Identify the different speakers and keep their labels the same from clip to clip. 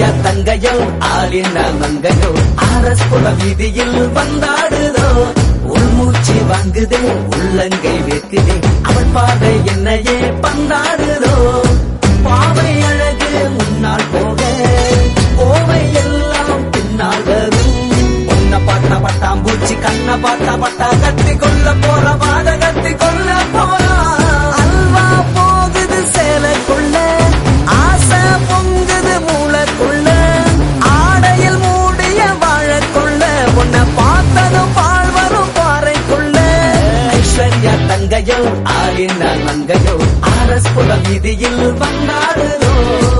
Speaker 1: Aishwarya தங்கையோ ஆலின மங்கையோ R Us குல வீதியில் வந்தாடுதோ உள்மூச்சு வாங்குதே உள்ளங்கை வேக்குதே அவள் பார்வை என்னையே பந்தாடுதோ பாவை அழகு முன்னால் போக ஓவை எல்லாம் பின்னால் வரும் உன்னை பார்த்தா பட்டாம்பூச்சி கண்ணை பார்த்தா பட்டா கத்தி கொள்ள போற வாத கத்தி கொள்ள போறா அல்வா போகுது சேலைக்குள்ள ஆசை பொங்குது மூளைக்குள்ள ஆடையில் மூடிய வாழக்குள்ள உன்னை பார்த்ததும் பால் வரும் பாறைக்குள்ள ஐஸ்வர்யா தங்கையோ ஆலின மங்கையோ ஆரஸ் புல வீதியில் வந்தாடுதோ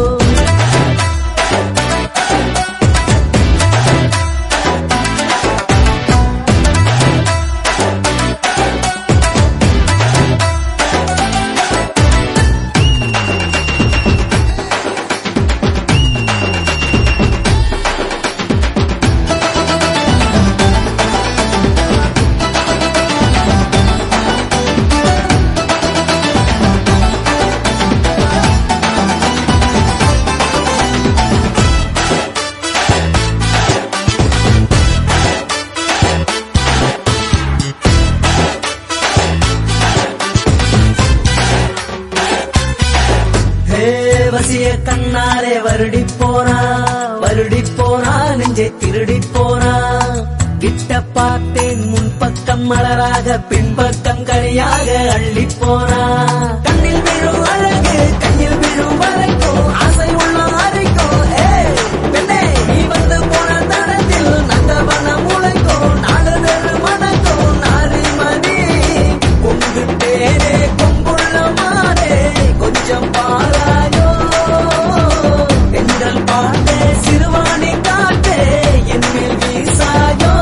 Speaker 1: ஹே, வசிய கண்ணாலே வருடி போனா வருடி போனா நெஞ்சை திருடி போனா கிட்ட பார்த்தேன் முன்பக்கம் மலராக பின்பக்கம் கனியாக அள்ளி போனா கண்ணில் விழும் அழகு கையில் விழும் வரைக்கும் ஆசை உள்ள அரைக்கும் ஏய், பெண்ணே, நீ வந்து போன தடத்தில் நந்தவனம் முளைக்கும் நாடு தெரு மணக்கும் நாரிமணி கொங்குட்டேனே கொங்குள்ள மாறே கொஞ்சம் பாராயோ எங்கள் பாட்டே சிறுவாணி காட்டே என் மேல் வீசாயோ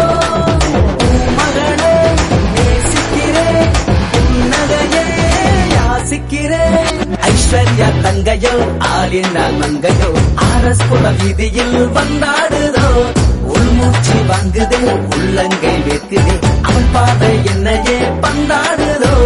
Speaker 1: மகளே நேசிக்கிறேன் புன்னகையே யாசிக்கிறேன் ஐஸ்வர்யா தங்கையோ ஆலின மங்கையோ ஆரஸ் புல வீதியில் வந்தாடுதோ உள்மூச்சு வாங்குதே உள்ளங்கை வேக்குதே அவன் பார்வை என்னையே பந்தாடுதோ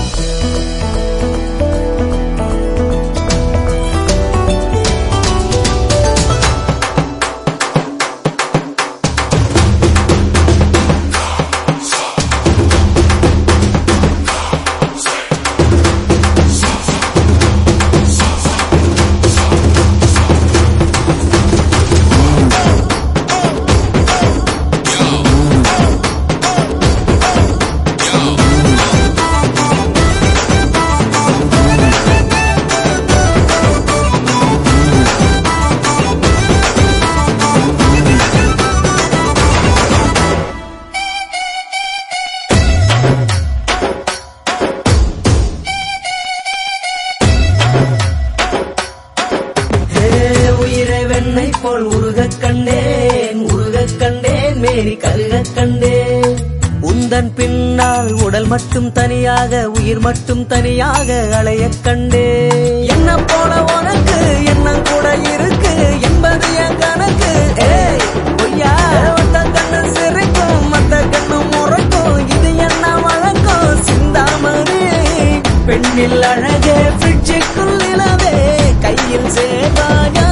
Speaker 1: ஹே, உயிரை வெண்ணை போல் உருகக் கண்டேன் உருகக் கண்டேன் மேரி கருகக் கண்டேன் உந்தன் பின்னால் உடல் மட்டும் தனியாக உயிர் மட்டும் தனியாக அலையக் கண்டேன் என்ன போல உனக்கு எண்ணம் கூட இருக்கு என்பது என் கணக்கு ஏய் பொய்யா ஒத்த கண்ணு சிரிக்கும் மத்த கண்ணு முறைக்கும் இது என்ன வழக்கம் சிந்தாமணி பெண்ணில் அழகே ஃப்ரிட்ஜுக்குள் நிலவே கையில் சேவாயா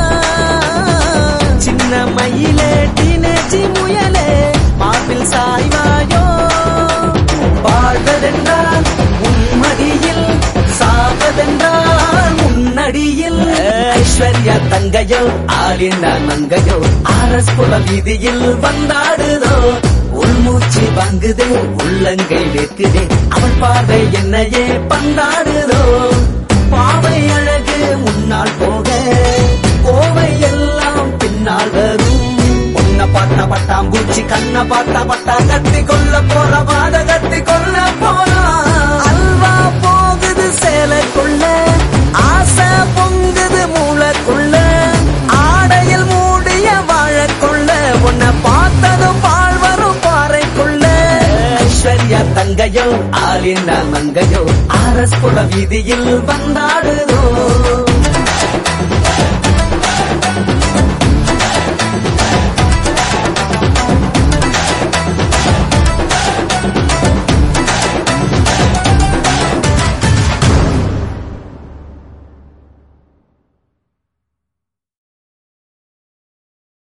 Speaker 1: சின்ன மயிலே டீனேஜி முயலே மார்பில் சாய்வாயோ வாழ்வதென்றால் உன்மடியில் சாவதென்றால் முன்னடியில் ஐஸ்வர்யா தங்கையோ ஆலின மங்கையோ ஆரஸ் புல வீதியில் வந்தாடுதோ உள்மூச்சு வாங்குதே உள்ளங்கை வேக்குதே அவள் பார்வை என்னையே பந்தாடுதோ பாவை அழகு முன்னால் போக கோவை எல்லாம் பின்னால் வரும் உன்னை பார்த்தா பட்டாம்பூச்சி கண்ணை பார்த்தா பட்டா கத்தி கொள்ள போற வாத கத்தி கொள்ள போறா அல்வா போகுது சேலைக்குள்ள ஆசை பொங்குது மூளைக்குள்ள ஆடையில் மூடிய வாழக்குள்ள உன்னை பார்த்ததும் பால் வரும் பாறைக்குள்ள ஐஸ்வர்யா தங்கையோ ஆலின மங்கையோ ஆரஸ் புல வீதியில் வந்தாடுதோ